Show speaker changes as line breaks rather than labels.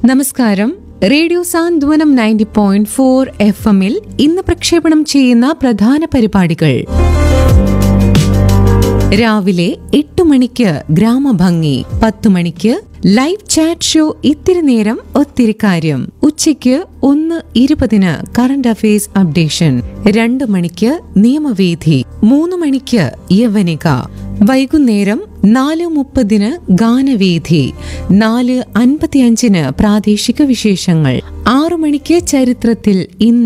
നമസ്കാരം radio Santhwanam ninety point four F എമ്മിൽ ഇന്ന് പ്രക്ഷേപണം ചെയ്യുന്ന പ്രധാന പരിപാടികൾ രാവിലെ എട്ട് മണിക്ക് ഗ്രാമഭംഗി പത്തു മണിക്ക് ലൈവ് ചാറ്റ് ഷോ ഇത്തിരി നേരം ഒത്തിരി കാര്യം ഉച്ചയ്ക്ക് ഒന്ന് ഇരുപതിന് കറന്റ് അഫയേഴ്സ് അപ്ഡേഷൻ രണ്ട് മണിക്ക് നിയമവേദി മൂന്ന് മണിക്ക് യവനിക വൈകുന്നേരം നാല് മുപ്പതിന് ഗാനവേദി നാല് അൻപത്തിയഞ്ചിന് പ്രാദേശിക വിശേഷങ്ങൾ ആറു മണിക്ക് ചരിത്രത്തിൽ ഇന്ന്